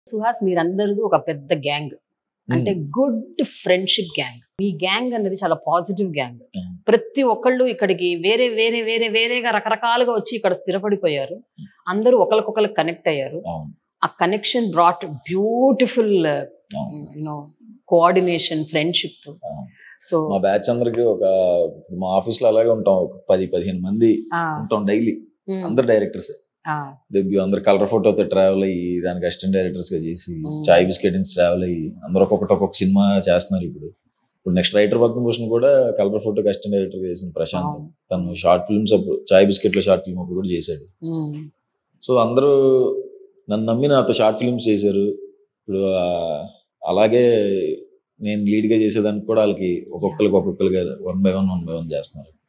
సుహాస్ మీరందరూ ఒక పెద్ద గ్యాంగ్ అంటే గుడ్ ఫ్రెండ్షిప్ గ్యాంగ్ మీ గ్యాంగ్ అనేది చాలా పాజిటివ్ గ్యాంగ్ Hmm. ప్రతి ఒక్కళ్ళు ఇక్కడికి వేరే వేరే వేరే వేరేగా రకరకాలుగా వచ్చి ఇక్కడ స్థిరపడిపోయారు అందరూ ఒకరికొకరు కనెక్ట్ అయ్యారు అవును ఆ కనెక్షన్ బ్రాట్ బ్యూటిఫుల్ అవును యూనో కోఆర్డినేషన్ ఫ్రెండ్షిప్ అవును. సో మా బ్యాచ్ అందరికి ఒక మా ఆఫీస్ లో అలాగే ఉంటాం ఒక పది పదిహేను మంది ఉంటాం డైలీ అందరు డైరెక్టర్స్ డెబ్యూ అందరు కలర్ ఫోటోతో ట్రావెల్ అయ్యి దానికి అసిస్టెంట్ డైరెక్టర్స్ గా చేసి Mm. చాయ్ బిస్కెట్ నుంచి ట్రావెల్ అయ్యి అందరూ ఒక్కొక్కటి ఒక్కొక్క సినిమా చేస్తున్నారు ఇప్పుడు ఇప్పుడు నెక్స్ట్ రైటర్ పద్మభూషణ్ కూడా కలర్ ఫోటోకి అసిస్టెంట్ డైరెక్టర్ గా చేసిన ప్రశాంత్ తను షార్ట్ ఫిల్మ్స్ అప్పుడు చాయ్ బిస్కెట్ లో షార్ట్ ఫిల్మ్ అప్పుడు కూడా చేశాడు సో అందరూ నన్ను నమ్మి నాతో షార్ట్ ఫిల్మ్స్ చేశారు ఇప్పుడు ఆ, అలాగే నేను లీడ్ గా చేసేదానికి కూడా వాళ్ళకి ఒక్కొక్కరికి ఒక్కొక్కరికి one by one one by one చేస్తున్నారు